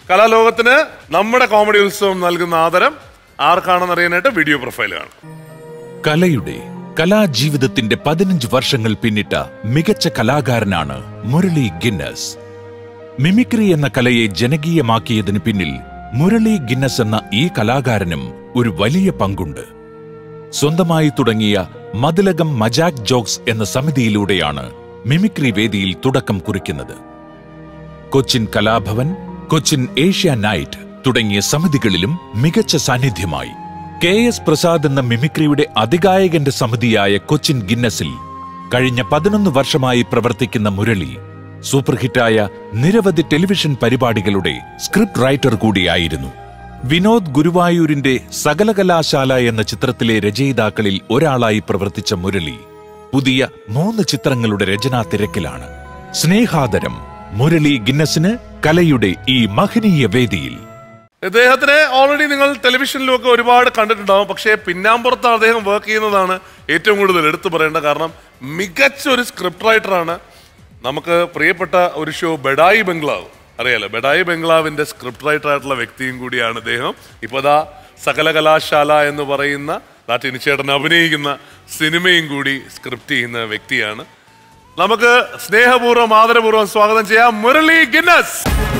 കലാലോകത്തിന് നമ്മുടെ കോമഡി ഉത്സവം നൽകുന്ന ആദരം ആർക്കാണെന്ന് അറിയാനായിട്ട് വീഡിയോ പ്രൊഫൈൽ കാണും കലയുടെ കലാജീവിതത്തിന്റെ പതിനഞ്ച് വർഷങ്ങൾ പിന്നിട്ട മികച്ച കലാകാരനാണ് മുരളി ഗിന്നസ് മിമിക്രി എന്ന കലയെ ജനകീയമാക്കിയതിന് പിന്നിൽ മുരളി ഗിന്നസ് എന്ന ഈ കലാകാരനും ഒരു വലിയ പങ്കുണ്ട് സ്വന്തമായി തുടങ്ങിയ മതിലകം മജാക് ജോക്സ് എന്ന സമിതിയിലൂടെയാണ് മിമിക്രി വേദിയിൽ തുടക്കം കുറിക്കുന്നത് കൊച്ചിൻ കലാഭവൻ കൊച്ചിൻ ഏഷ്യ നൈറ്റ് തുടങ്ങിയ സമിതികളിലും മികച്ച സാന്നിധ്യമായി കെ എസ് പ്രസാദ് എന്ന മിമിക്രിയുടെ അതികായകന്റെ സമിതിയായ കൊച്ചിൻ ഗിന്നസിൽ കഴിഞ്ഞ പതിനൊന്ന് വർഷമായി പ്രവർത്തിക്കുന്ന മുരളി സൂപ്പർഹിറ്റായ നിരവധി ടെലിവിഷൻ പരിപാടികളുടെ സ്ക്രിപ്റ്റ് റൈറ്റർ കൂടിയായിരുന്നു വിനോദ് ഗുരുവായൂരിന്റെ സകലകലാശാല എന്ന ചിത്രത്തിലെ രചയിതാക്കളിൽ ഒരാളായി പ്രവർത്തിച്ച മുരളി പുതിയ മൂന്ന് ചിത്രങ്ങളുടെ രചനാ തിരക്കിലാണ് സ്നേഹാദരം മുരളി ഗിന്നസിന് കലയുടെ ഈ മഹനീയ വേദിയിൽ ഇദ്ദേഹത്തിനെ ഓൾറെഡി നിങ്ങൾ ടെലിവിഷനിലും ഒക്കെ ഒരുപാട് കണ്ടിട്ടുണ്ടാവും പക്ഷേ പിന്നാമ്പുറത്ത് അദ്ദേഹം വർക്ക് ചെയ്യുന്നതാണ് ഏറ്റവും കൂടുതൽ എടുത്തു പറയേണ്ട കാരണം മികച്ച ഒരു സ്ക്രിപ്റ്റ് റൈറ്ററാണ് നമുക്ക് പ്രിയപ്പെട്ട ഒരു ഷോ ബെഡായി ബംഗ്ലാവ് അറിയാലോ ബെഡായി ബംഗ്ലാവിന്റെ സ്ക്രിപ്റ്റ് റൈറ്റർ ആയിട്ടുള്ള വ്യക്തിയും കൂടിയാണ് ഇദ്ദേഹം ഇപ്പോൾ ദാ സകല കലാശാല എന്ന് പറയുന്ന ദാ ടിനിച്ചേട്ടൻ അഭിനയിക്കുന്ന സിനിമയും കൂടി സ്ക്രിപ്റ്റ് ചെയ്യുന്ന വ്യക്തിയാണ് നമുക്ക് സ്നേഹപൂർവ്വം ആദരപൂർവ്വം സ്വാഗതം ചെയ്യാം മുരളി ഗിന്നസ്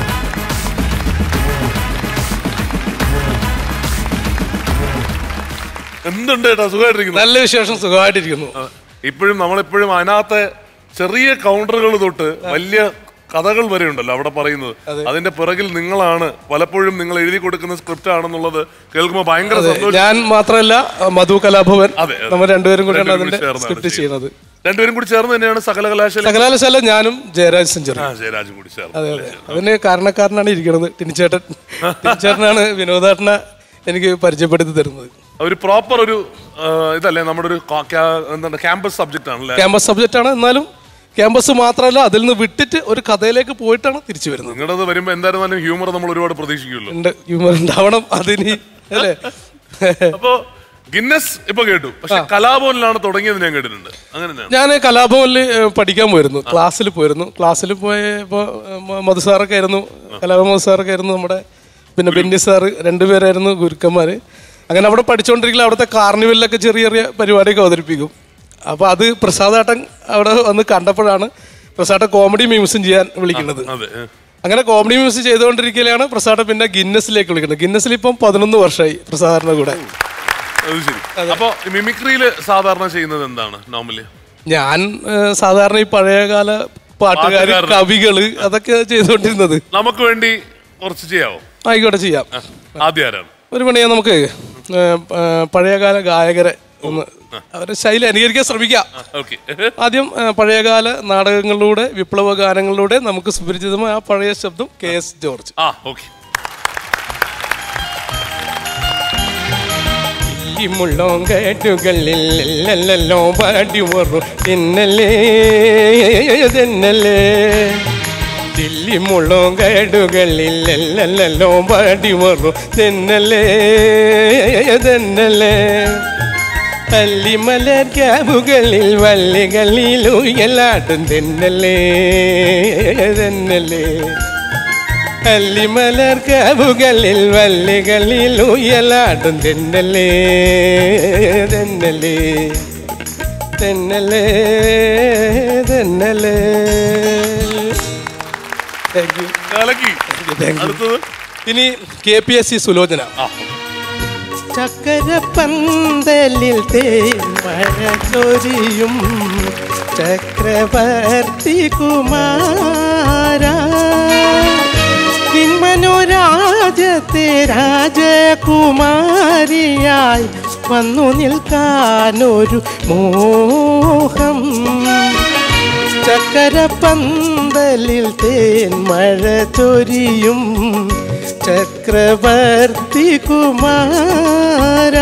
എന്തുണ്ട് കേട്ടോ സുഖമായിട്ടിരിക്കുന്നു നല്ല വിശേഷം സുഖമായിട്ടിരിക്കുന്നു ഇപ്പോഴും നമ്മളിപ്പോഴും അതിനകത്തെ ചെറിയ കൗണ്ടറുകൾ തൊട്ട് വലിയ കഥകൾ വരെ ഉണ്ടല്ലോ അവിടെ പറയുന്നത് അതിന്റെ പിറകിൽ നിങ്ങളാണ് പലപ്പോഴും നിങ്ങൾ എഴുതി കൊടുക്കുന്ന സ്ക്രിപ്റ്റ് ആണെന്നുള്ളത് കേൾക്കുമ്പോൾ ഭയങ്കര സന്തോഷം ഞാൻ മാത്രമല്ല മധു കലാഭവൻ അതെ, അതെ. നമ്മൾ രണ്ടുപേരും കൂടിയാണ് രണ്ടുപേരും അതിന്റെ കൂടി ചേർന്നാണ് സ്ക്രിപ്റ്റ് ചെയ്യുന്നത് രണ്ടുപേരും കൂടി ചേർന്ന് തന്നെയാണ് സകല കലാശാല സകലാലശാല ഞാനും ജയരാജ് സെഞ്ചുറി ആ ജയരാജും കൂടി ചേർന്ന് അതെ അതെ അതിന് കാരണക്കാരനാണ് ഇരിക്കുന്നത് ടിനിച്ചേട്ടൻ ടിനിച്ചേട്ടനാണ് വിനോദാട്ടനെ എനിക്ക് പരിചയപ്പെടുത്തി തരുന്നത് ഒരു പ്രോപ്പർ ഒരു ആ, ഇതല്ലേ നമ്മുടെ ഒരു കാ- ക്യാ- എന്താണ് ക്യാമ്പസ് സബ്ജക്റ്റ് ആണല്ലേ ക്യാമ്പസ് സബ്ജക്റ്റ് ആണ് എന്നാലും ക്യാമ്പസ് മാത്രമല്ല അതിൽ നിന്ന് വിട്ടിട്ട് ഒരു കഥയിലേക്ക് പോയിട്ടാണ് തിരിച്ചു വരുന്നത് നിങ്ങളത് വരുമ്പോ എന്തായിരുന്നാലും ഹ്യൂമർ നമ്മൾ ഒരുപാട് പ്രതീക്ഷിക്കുമല്ലോ ഉണ്ട് ഹ്യൂമർ ഉണ്ടാവണം അതിന് അല്ലേ അപ്പോ ഗിന്നസ് ഇപ്പൊ കേട്ടു പക്ഷെ കലാഭവനിലാണ് തുടങ്ങിയത് ഞാൻ കേട്ടിട്ടുണ്ട് അങ്ങനെ തന്നെയാണ് ഞാൻ കലാഭവനിൽ ഏഹ്, പഠിക്കാൻ പോയിരുന്നു ക്ലാസ്സിൽ പോയിരുന്നു ക്ലാസ്സിൽ പോയപ്പോൾ മധു സാറൊക്കെ ആയിരുന്നു കലാഭവൻ മധു സാറൊക്കെ ആയിരുന്നു നമ്മുടെ പിന്നെ ബെന്നി സാറ് രണ്ടുപേരായിരുന്നു ഗുരുക്കന്മാർ അങ്ങനെ അവിടെ പഠിച്ചുകൊണ്ടിരിക്കുന്ന അവിടുത്തെ കാർണിവലിലൊക്കെ ചെറിയ ചെറിയ പരിപാടിയൊക്കെ അവതരിപ്പിക്കും അപ്പോൾ അത് പ്രസാദേട്ടൻ അവിടെ വന്ന് കണ്ടപ്പോഴാണ് പ്രസാദ കോമഡി മ്യൂസിയം ചെയ്യാൻ വിളിക്കുന്നത് അതെ ഏ. അങ്ങനെ കോമഡി മ്യൂസിയം ചെയ്തുകൊണ്ടിരിക്കലാണ് പ്രസാദ പിന്നെ ഗിന്നസിലേക്ക് വിളിക്കുന്നത് ഗിന്നസിൽ ഇപ്പം പതിനൊന്ന് വർഷമായി പ്രസാദിന്റെ കൂടെ അത് ശരി അപ്പൊ മിമിക്രിയില് സാധാരണ ചെയ്യുന്നത് എന്താണ് നോർമലി ഞാൻ ഏഹ്, സാധാരണ ഈ പഴയകാല പാട്ടുകാർ പാട്ടുകാരൻ. കവികള് അതൊക്കെ ചെയ്തുകൊണ്ടിരുന്നത് നമുക്ക് വേണ്ടി കുറച്ച് ചെയ്യാവോ ആയിക്കോട്ടെ ചെയ്യാം ആദ്യം ആരാണ് ഒരു പണിയാ നമുക്ക് ഏഹ്, ഏഹ്, പഴയകാല ഗായകരെ ഒന്ന് അവരുടെ ശൈലി അനുകരിക്കാൻ ശ്രമിക്കാം ഓക്കെ ആദ്യം ഏഹ്, പഴയകാല നാടകങ്ങളിലൂടെ വിപ്ലവ ഗാനങ്ങളിലൂടെ നമുക്ക് സുപരിചിതമായ ആ പഴയ ശബ്ദം കെ എസ് ജോർജ് ആ ഓക്കെ ഈ മുള്ളോങ്കേറ്റുകളിലെല്ലോ പാടി വരും എന്നല്ലേ ഇതെന്നല്ലേ ദില്ലി മുള്ളോങ്കേടുകളിലെല്ലോ പാടി വരും എന്നല്ലേ ഇതെന്നല്ലേ അല്ലിമലർ ക്യാബുകളിൽ വള്ളികളിൽ ഉയലാട്ടും തെന്നല്ലേ തെന്നല്ലേ അല്ലിമലർ കാവുകളിൽ വള്ളികളിൽ ഉയലാടും തെന്നലേ തെന്നലേ തെന്നലേ തെന്നലേ താങ്ക് യു കലക്കി താങ്ക് യു അടുത്തത് ഇനി K P S C Sulochana ആ ചക്കരപ്പന്തലിൽ തേന്മഴ ചൊരിയും ചക്രവർത്തി കുമാര നിന്മനോരാജത്തെ രാജകുമാരിയായി വന്നു നിൽക്കാനൊരു മോഹം ചക്കരപ്പന്തലിൽ തേന്മഴ ചൊരിയും ചക്രവർത്തി കുമാര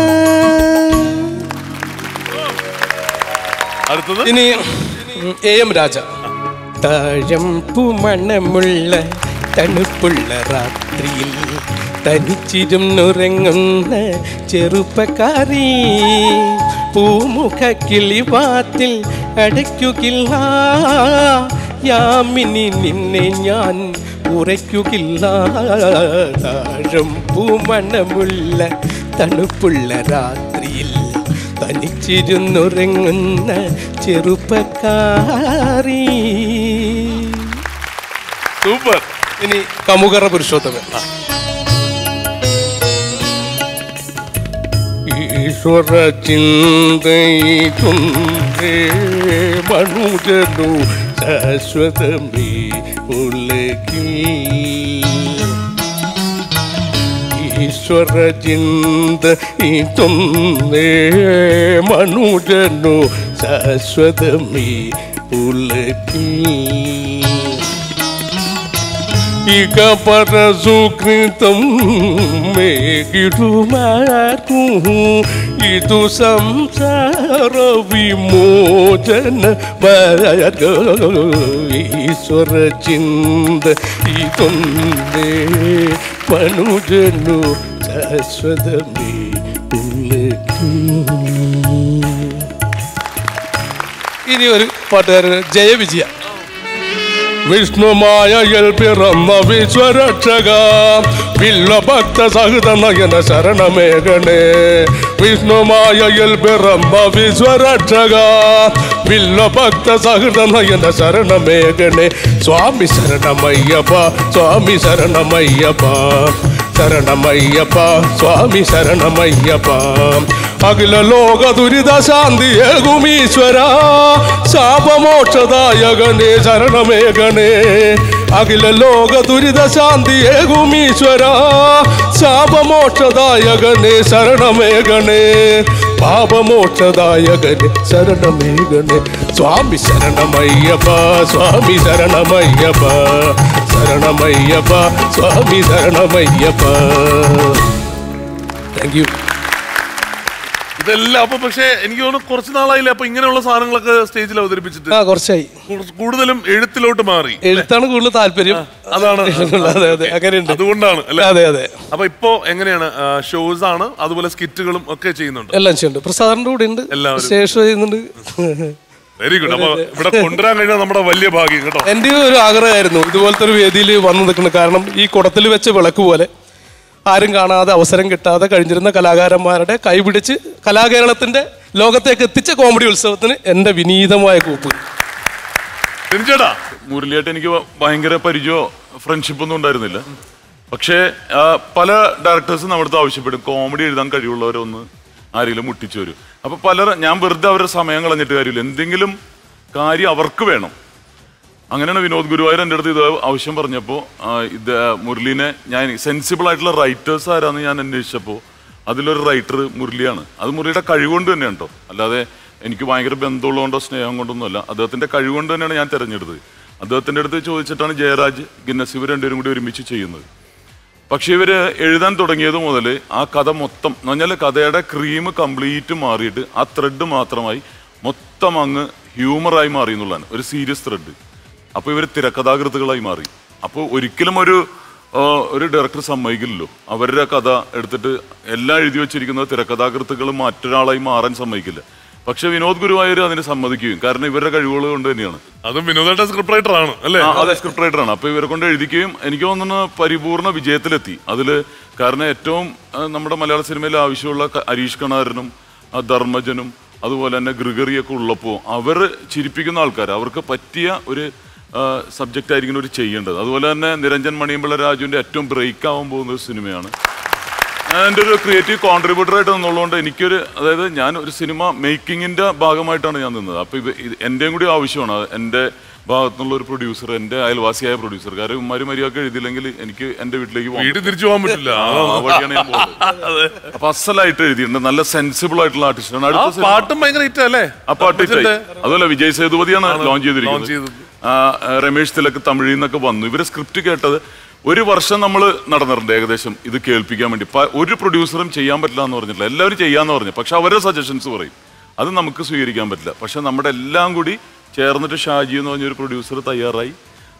അടുത്തത് ഇനി എ എം രാജ താഴമ്പു മണമുള്ള തണുപ്പുള്ള രാത്രിയിൽ തനിച്ചിരും നുറങ്ങുന്ന ചെറുപ്പക്കാരി പൂമുഖ കിളിവാത്തിൽ അടയ്ക്കുകില്ല യാമിനി നിന്നെ ഞാൻ ഉറയ്ക്കുകില്ല താഴമ്പൂമണമുള്ള തണുപ്പുള്ള രാത്രിയിൽ തനിച്ചിരുന്നുറങ്ങുന്ന ചെറുപ്പക്കാരി സൂപ്പർ ഇനി കമുകറ പുരുഷോത്തമൻ ഈശ്വര ചിന്തയിതുണ്ടേ മനുജനു ശാശ്വതമേ ഉലകിൽ ഈശ്വര ചിന്ത ഇതുന്നേ മനുജനു ശാശ്വതമേ ഉലകിൽ ഇക പരസുകൃതം മേകിടുമാർക്കു ഇതു സംസാര വിമോചന മാർഗ ഈശ്വര ചിന്ത ഇതൊന്നേ മനുജനു ശാശ്വതമേ ഇനി ഒരു പാട്ടുകാരൻ ജയവിജയ വിഷ്ണുമായയിൽ പിറന്ന വിശ്വരക്ഷക വില്ലഭക്ത സഹിത നയന ശരണമേഘനേ വിഷ്ണുമായയിൽ പിറന്ന വിശ്വരക്ഷക വില്ലഭക്ത സഹിത നയന ശരണമേഘനേ സ്വാമി ശരണമയ്യപ്പ സ്വാമി ശരണമയ്യപ്പ ശരണമയ്യപ്പ സ്വാമി ശരണമയ്യപ്പ അഖില ലോക ദുരിത ശാന്തി ഏകുമീശ്വര ശാപമോക്ഷദായകനേ ശരണമേഘനേ അഖില ലോക ദുരിത ശാന്തി ഏകുമീശ്വര ശാപമോക്ഷദായകനേ ശരണമേഘനേ പാപമോക്ഷദായകനേ ശരണമേഘനേ സ്വാമി ശരണമയ്യപ്പ സ്വാമി ശരണമയ്യപ്പ ശരണമയ്യപ്പ സ്വാമി ശരണമയ്യപ്പ താങ്ക് യു ഇതെല്ലാം അപ്പൊ പക്ഷേ എനിക്ക് തോന്നുന്നു കുറച്ച് നാളായില്ലേ അപ്പൊ ഇങ്ങനെയുള്ള സാധനങ്ങളൊക്കെ സ്റ്റേജിൽ അവതരിപ്പിച്ചിട്ട് ആ കുറച്ചായി കൂ- കൂടുതലും എഴുത്തിലോട്ട് മാറി എഴുത്താണ് കൂടുതൽ താല്പര്യം അതാണ് അതെ അതെ അങ്ങനെയുണ്ട് അതുകൊണ്ടാണ് അല്ലെ അതെ അതെ അപ്പൊ ഇപ്പോ എങ്ങനെയാണ് ഷോസ് ആണ് അതുപോലെ സ്കിറ്റുകളും ഒക്കെ ചെയ്യുന്നുണ്ട് എല്ലാം ചെയ്യുന്നുണ്ട് പ്രസാദന്റെ കൂടെ ഉണ്ട് എല്ലാവരും. സ്റ്റേഷൻ ചെയ്യുന്നുണ്ട് വെരി ഗുഡ് അപ്പൊ ഇവിടെ കൊണ്ടുവരാൻ കഴിഞ്ഞാൽ നമ്മുടെ വലിയ ഭാഗ്യം കേട്ടോ എൻ്റെ ഒരു ആഗ്രഹമായിരുന്നു ഇതുപോലത്തെ ഒരു വേദിയിൽ വന്നു നിൽക്കുന്നത് കാരണം ഈ കുടത്തിൽ വെച്ച വിളക്ക് പോലെ ആരും കാണാതെ അവസരം കിട്ടാതെ കഴിഞ്ഞിരുന്ന കലാകാരന്മാരുടെ കൈപിടിച്ച് കലാകേരളത്തിന്റെ ലോകത്തേക്ക് എത്തിച്ച കോമഡി ഉത്സവത്തിന് എൻ്റെ വിനീതമായ കൂപ്പ് തിരിച്ചേട്ടാ മുരളിയായിട്ട് എനിക്ക് ഭ- ഭയങ്കര പരിചയമോ ഫ്രണ്ട്ഷിപ്പ് ഒന്നും ഉണ്ടായിരുന്നില്ല പക്ഷേ ആ, പല ഡയറക്ടേഴ്സും നമ്മുടെ അടുത്ത് ആവശ്യപ്പെടും കോമഡി എഴുതാൻ കഴിവുള്ളവരൊന്ന് ആരെങ്കിലും മുട്ടിച്ചു വരും അപ്പൊ പലർ ഞാൻ വെറുതെ അവരുടെ സമയം കളഞ്ഞിട്ട് കാര്യമില്ല എന്തെങ്കിലും കാര്യം അവർക്ക് വേണം അങ്ങനെയാണ് വിനോദ് ഗുരുവായൂർ എൻ്റെ അടുത്ത് ഇത് ആവശ്യം പറഞ്ഞപ്പോൾ ഇത് മുരളീനെ ഞാൻ സെൻസിബിൾ ആയിട്ടുള്ള റൈറ്റേഴ്സ് ആരാന്ന് ഞാൻ അന്വേഷിച്ചപ്പോൾ അതിലൊരു റൈറ്റർ മുരളിയാണ് അത് മുരളിയുടെ കഴിവുകൊണ്ട് തന്നെയാണ് കേട്ടോ അല്ലാതെ എനിക്ക് ഭയങ്കര ബന്ധമുള്ളതുകൊണ്ടോ സ്നേഹം കൊണ്ടൊന്നുമല്ല അദ്ദേഹത്തിന്റെ കഴിവുകൊണ്ട് തന്നെയാണ് ഞാൻ തിരഞ്ഞെടുത്തത് അദ്ദേഹത്തിന്റെ അടുത്ത് ചോദിച്ചിട്ടാണ് ജയരാജ് ഗിന്നസ് ഇവർ രണ്ടുപേരും കൂടി ഒരുമിച്ച് ചെയ്യുന്നത് പക്ഷെ ഇവര് എഴുതാൻ തുടങ്ങിയത് മുതൽ ആ കഥ മൊത്തം എന്ന് പറഞ്ഞാൽ കഥയുടെ ക്രീം കംപ്ലീറ്റ് മാറിയിട്ട് ആ ത്രെഡ് മാത്രമായി മൊത്തം അങ്ങ് ഹ്യൂമറായി മാറി എന്നുള്ളതാണ് ഒരു സീരിയസ് ത്രെഡ് അപ്പോൾ ഇവർ തിരക്കഥാകൃത്തുകളായി മാറി അപ്പോൾ ഒരിക്കലും ഒരു ആ, ഒരു ഡയറക്ടർ സമ്മതിക്കില്ലല്ലോ അവരുടെ കഥ എടുത്തിട്ട് എല്ലാം എഴുതി വെച്ചിരിക്കുന്നത് തിരക്കഥാകൃത്തുകൾ മറ്റൊരാളായി മാറാൻ സമ്മതിക്കില്ല പക്ഷെ വിനോദ് ഗുരുവായൂർ അതിന് സമ്മതിക്കുകയും കാരണം ഇവരുടെ കഴിവുകൾ കൊണ്ട് തന്നെയാണ് അതും വിനോദേട്ട സ്ക്രിപ്റ്റ് റൈറ്റർ ആണ് അല്ലേ ആ, അതെ സ്ക്രിപ്റ്റ് റൈറ്റർ ആണ് അപ്പൊ ഇവരെ കൊണ്ട് എഴുതിക്കുകയും എനിക്ക് തോന്നുന്നു പരിപൂർണ വിജയത്തിലെത്തി അതില് കാരണം ഏറ്റവും ആ, നമ്മുടെ മലയാള സിനിമയിൽ ആവശ്യമുള്ള ക- ഹരീഷ് കണാരനും ആ, ധർമ്മജനും അതുപോലെ തന്നെ ഗ്രിഗറിയൊക്കെ ഉള്ളപ്പോൾ അവർ ചിരിപ്പിക്കുന്ന ആൾക്കാർ അവർക്ക് പറ്റിയ ഒരു സബ്ജക്റ്റ് ആയിരിക്കും ഒരു ചെയ്യേണ്ടത് അതുപോലെ തന്നെ നിരഞ്ജൻ മണിയമ്പിള്ള രാജുവിന്റെ ഏറ്റവും ബ്രേക്ക് ആവാൻ പോകുന്ന ഒരു സിനിമയാണ് ഞാൻ എൻ്റെ ഒരു ക്രിയേറ്റീവ് കോൺട്രിബ്യൂട്ടർ ആയിട്ട് നിന്നുള്ളതുകൊണ്ട് എനിക്കൊരു അതായത് ഞാൻ ഒരു സിനിമ മേക്കിങ്ങിന്റെ ഭാഗമായിട്ടാണ് ഞാൻ നിന്നത് അപ്പൊ ഇത് ഇത് എന്റെയും കൂടി ആവശ്യമാണ് എൻ്റെ ഭാഗത്തുനിന്നുള്ള ഒരു പ്രൊഡ്യൂസർ എൻ്റെ അയൽവാസിയായ പ്രൊഡ്യൂസർ കാരണം ഉമ്മാരി മര്യാദ എഴുതിയില്ലെങ്കിൽ എനിക്ക് എൻ്റെ വീട്ടിലേക്ക് പോകാൻ വീട്ടിൽ തിരിച്ചു പോകാൻ പറ്റില്ല ആ, ആ വഴിയാണ് ഞാൻ പോകുന്നത്. അപ്പൊ അസലായിട്ട് എഴുതിയിട്ടുണ്ട് നല്ല സെൻസിബിൾ ആയിട്ടുള്ള ആർട്ടിസ്റ്റാണ് ആ അടുത്ത സിനിമ പാട്ടും ഭയങ്കര ഹിറ്റ് അല്ലേ ആ പാട്ട് hit ആയി. അതുപോലെ വിജയ് സേതുപതിയാണ് ലോഞ്ച് launch ചെയ്തിരിക്കുന്നത് ചെയ്തത്. ആ, ആ, രമേശ് തിലക്ക് തമിഴിൽ നിന്നൊക്കെ വന്നു ഇവര് സ്ക്രിപ്റ്റ് കേട്ടത് ഒരു വർഷം നമ്മൾ നടന്നിട്ടുണ്ട് ഏകദേശം ഇത് കേൾപ്പിക്കാൻ വേണ്ടി പ- ഒരു പ്രൊഡ്യൂസറും ചെയ്യാൻ പറ്റില്ല എന്ന് പറഞ്ഞിട്ടില്ല എല്ലാവരും ചെയ്യാന്ന് പറഞ്ഞു പക്ഷെ അവരുടെ സജഷൻസ് പറയും അത് നമുക്ക് സ്വീകരിക്കാൻ പറ്റില്ല പക്ഷെ നമ്മുടെ എല്ലാം കൂടി ചേർന്നിട്ട് ഷാജി എന്ന് പറഞ്ഞൊരു പ്രൊഡ്യൂസർ തയ്യാറായി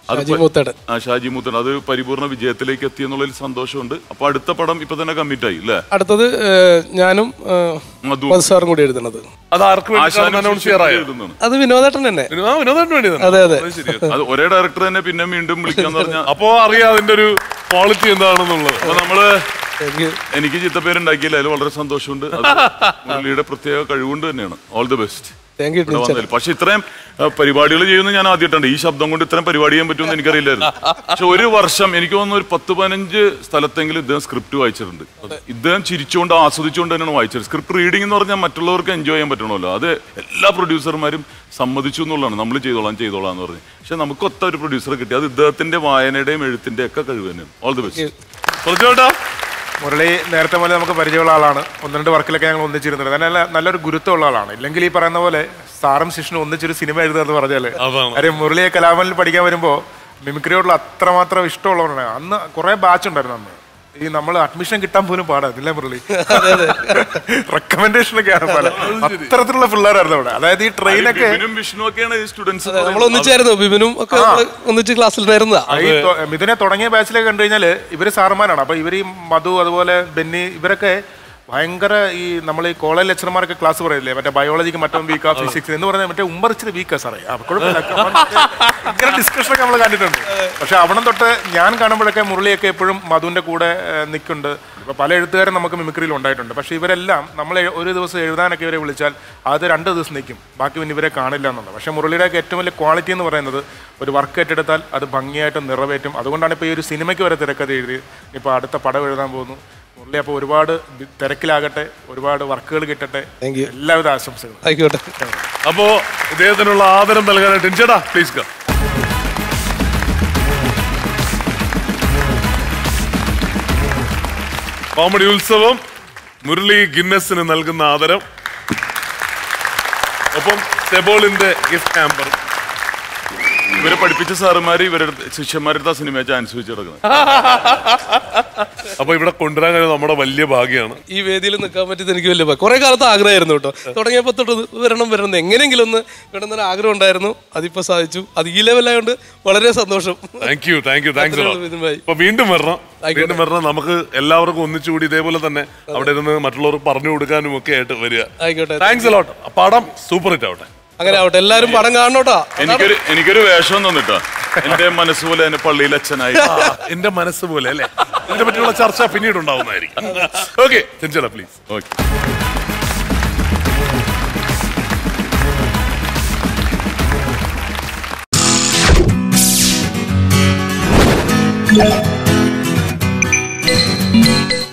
അത് ഷാജി പ- മൂത്തേടൻ. ആ ഷാജി മൂത്തൻ അത് പരിപൂർണ വിജയത്തിലേക്ക് എത്തി എന്നുള്ളതിൽ സന്തോഷമുണ്ട് അപ്പൊ അടുത്ത പടം ഇപ്പൊ തന്നെ കമ്മിറ്റ് ആയി അല്ലേ അടുത്തത് ഏഹ്, ഞാനും ഏഹ്, മധു മധു സാറും കൂടി എഴുതണത് അത് ആർക്ക് വേണ്ടിയിട്ടാണ് അനൗൺസ് ചെയ്യാറായോ എഴുതുന്നതാണ് അത് വിനോദേട്ടൻ തന്നെ ആ വിനോദത്തിന് വേണ്ടി അതെ, അതെ. ശരി അത് ഒരേ ഡയറക്ടർ തന്നെ പിന്നെ വീണ്ടും വിളിക്കാന്ന് പറഞ്ഞാൽ അപ്പോ അറിയാം അതിന്റെ ഒരു ക്വാളിറ്റി എന്താണെന്നുള്ളത് അപ്പൊ നമ്മള് എനിക്ക് എനിക്ക് ചിത്തപ്പേരുണ്ടാക്കിയില്ല അതിൽ വളരെ സന്തോഷമുണ്ട് അത് മുരളിയുടെ പ്രത്യേക കഴിവുകൊണ്ട് തന്നെയാണ് all the best thank you ഇവിടെ വന്നതിൽ പക്ഷെ ഇത്രയും പരിപാടികൾ ചെയ്യുന്ന ഞാൻ ആദ്യമായിട്ടുണ്ട് ഈ ശബ്ദം കൊണ്ട് ഇത്രയും പരിപാടി ചെയ്യാൻ പറ്റുമെന്ന് എനിക്കറിയില്ലായിരുന്നു പക്ഷെ ഒരു വർഷം എനിക്ക് തോന്നുന്നു ഒരു പത്ത് പതിനഞ്ച് സ്ഥലത്തെങ്കിലും ഇദ്ദേഹം സ്ക്രിപ്റ്റ് വായിച്ചിട്ടുണ്ട് ഇദ്ദേഹം ചിരിച്ചുകൊണ്ട് ആസ്വദിച്ചുകൊണ്ട് തന്നെയാണ് വായിച്ചത് സ്ക്രിപ്റ്റ് റീഡിംഗ് എന്ന് പറഞ്ഞാൽ മറ്റുള്ളവർക്ക് എൻജോയ് ചെയ്യാൻ പറ്റണമല്ലോ അത് എല്ലാ പ്രൊഡ്യൂസർമാരും സമ്മതിച്ചു എന്നുള്ളതാണ് നമ്മൾ ചെയ്തോളാം ചെയ്തോളാം എന്ന് പറഞ്ഞ് പക്ഷെ നമുക്ക് ഒത്ത ഒരു പ്രൊഡ്യൂസറെ കിട്ടി അത് ഇദ്ദേഹത്തിന്റെ വായനയുടെയും എഴുത്തിന്റെയും ഒക്കെ കഴിവ് തന്നെയാണ് ഓൾ ദി ബെസ്റ്റ് കുറച്ചോട്ടാ മുരളി നേരത്തെ മുതലേ നമുക്ക് പരിചയമുള്ള ആളാണ് ഒന്ന് രണ്ട് വർക്കിലൊക്കെ ഞങ്ങൾ ഒന്നിച്ചിരുന്നത് നല്ല നല്ലൊരു ഗുരുത്വമുള്ള ആളാണ് ഇല്ലെങ്കിൽ ഈ പറയുന്ന പോലെ സാറും ശിഷ്ണും ഒന്നിച്ചൊരു സിനിമ എഴുതുക എന്ന് പറഞ്ഞാല് അതാണ്. കാര്യം മുരളിയെ കലാഭവനിൽ പഠിക്കാൻ വരുമ്പോൾ മിമിക്രിയോടുള്ള അത്രമാത്രം ഇഷ്ടമുള്ളവരാണ് അന്ന് കുറെ ബാച്ച് ഉണ്ടായിരുന്നു അന്ന് ഈ നമ്മൾ അഡ്മിഷൻ കിട്ടാൻ പോലും പാടാതില്ലേ മുരളി റെക്കമെൻഡേഷൻ ഒക്കെയാണ് പല അത്തരത്തിലുള്ള പിള്ളേരായിരുന്നു അവിടെ അതായത് ഈ ട്രെയിനൊക്കെ ബിബിനും വിഷ്ണു ഒക്കെയാണ് ഈ സ്റ്റുഡൻസ് നമ്മൾ ഒന്നിച്ചായിരുന്നു ബിബിനും ഒക്കെ നമ്മള് ഒന്നിച്ച് ക്ലാസ്സിലുണ്ടായിരുന്നതാ ഈ തൊ- മിഥുനെ തുടങ്ങിയ ബാച്ചിലേക്ക് കണ്ടു കഴിഞ്ഞാൽ ഇവര് സാറുമാരാണ് അപ്പൊ ഇവർ ഈ മധു അതുപോലെ ബെന്നി ഇവരൊക്കെ ഭയങ്കര ഈ നമ്മൾ ഈ കോളേജ് ലെക്ചർമാരൊക്കെ ക്ലാസ് പറയില്ലേ മറ്റേ ബയോളജിക്ക് മറ്റും വീക്കാ ഫിസിക്സ് എന്ന് പറഞ്ഞാൽ മറ്റേ ഉമ്പറിച്ചിട്ട് വീക്കാ സാറേ ആ, കുഴപ്പമില്ല ഭയങ്കര ഡിസ്കഷൻ ഒക്കെ നമ്മൾ കണ്ടിട്ടുണ്ട് പക്ഷെ അവിടെ തൊട്ട് ഞാൻ കാണുമ്പോഴൊക്കെ മുരളിയൊക്കെ എപ്പോഴും മധുവിന്റെ കൂടെ നിൽക്കുന്നുണ്ട് ഇപ്പൊ പല എഴുത്തുകാരും നമുക്ക് മിമിക്രിയിൽ ഉണ്ടായിട്ടുണ്ട് പക്ഷെ ഇവരെല്ലാം നമ്മൾ ഒരു ദിവസം എഴുതാനൊക്കെ ഇവരെ വിളിച്ചാൽ അത് രണ്ട് ദിവസം നിൽക്കും ബാക്കി പിന്നെ ഇവരെ കാണില്ല എന്നുള്ളത് പക്ഷെ മുരളിയുടെയൊക്കെ ഏറ്റവും വലിയ ക്വാളിറ്റി എന്ന് പറയുന്നത് ഒരു വർക്ക് ഏറ്റെടുത്താൽ അത് ഭംഗിയായിട്ട് നിറവേറ്റും അതുകൊണ്ടാണ് ഇപ്പോൾ ഈ ഒരു സിനിമയ്ക്ക് വരെ തിരക്കഥ എഴുതി ഇപ്പോൾ അടുത്ത പടം എഴുതാൻ പോകുന്നു മുരളി അപ്പോൾ ഒരുപാട് ബി- തിരക്കിലാകട്ടെ ഒരുപാട് വർക്കുകൾ കിട്ടട്ടെ Thank you. എല്ലാവിധ ആശംസകളും ആയിക്കോട്ടെ അപ്പോ ഇദ്ദേഹത്തിനുള്ള ആദരം നൽകാനായിട്ട് ടിൻചേട്ടാ പ്ലീസ് കം കോമഡി ഉത്സവം മുരളി ഗിന്നസിന് നൽകുന്ന ആദരം ഒപ്പം സെബോളിന്റെ ഗിഫ്റ്റ് ഹാമ്പർ ഇവരെ പഠിപ്പിച്ച സാറുമാര് ഇവരുടെ ശിഷ്യന്മാരുടെ ആ സിനിമ ചാൻസ് വെച്ച് കിടക്കുന്നത് അപ്പൊ ഇവിടെ കൊണ്ടുവരാൻ കഴിയുന്നത് നമ്മുടെ വലിയ ഭാഗ്യമാണ് ഈ വേദിയിൽ നിൽക്കാൻ പറ്റിയത് എനിക്ക് വലിയ ഭാഗ്യം. കുറെ കാലത്ത് ആഗ്രഹമായിരുന്നു കേട്ടോ തുടങ്ങിയപ്പോൾ തൊട്ട് ഇത് വരണം വരണം എന്ന് എങ്ങനെയെങ്കിലും ഒന്ന് വേണമെന്നൊരു ആഗ്രഹം ഉണ്ടായിരുന്നു അതിപ്പോ സാധിച്ചു അത് ഈ ലെവലായതുകൊണ്ട് വളരെ സന്തോഷം thank you thank you thanks അത്രേ ഉള്ളൂ വിപിൻ ഭായ്. അപ്പൊ വീണ്ടും വരണം വീണ്ടും വരണം നമുക്ക് എല്ലാവർക്കും ഒന്നിച്ചുകൂടി ഇതേപോലെ തന്നെ അവിടെ ഇരുന്ന് മറ്റുള്ളവർക്ക് പറഞ്ഞു കൊടുക്കാനും ഒക്കെ ആയിട്ട് വരിക ആയിക്കോട്ടെ താങ്ക്സ് അലോട്ട് പടം സൂപ്പർ ഹിറ്റ് ആവട്ടെ അങ്ങനെ ആവട്ടെ എല്ലാരും പടം കാണണോട്ടാ എനിക്കൊരു എനിക്കൊരു വേഷം തന്നിട്ടാ എന്റെ മനസ്സ് പോലെ എന്നെ പള്ളിയിൽ അച്ഛനായി എന്റെ മനസ്സ് പോലെ അല്ലേ ഇതിനെ പറ്റിയുള്ള ചർച്ച പിന്നീട് ഉണ്ടാവുന്നതായിരിക്കും ഓക്കെ ചെഞ്ചല പ്ലീസ് ഓക്കെ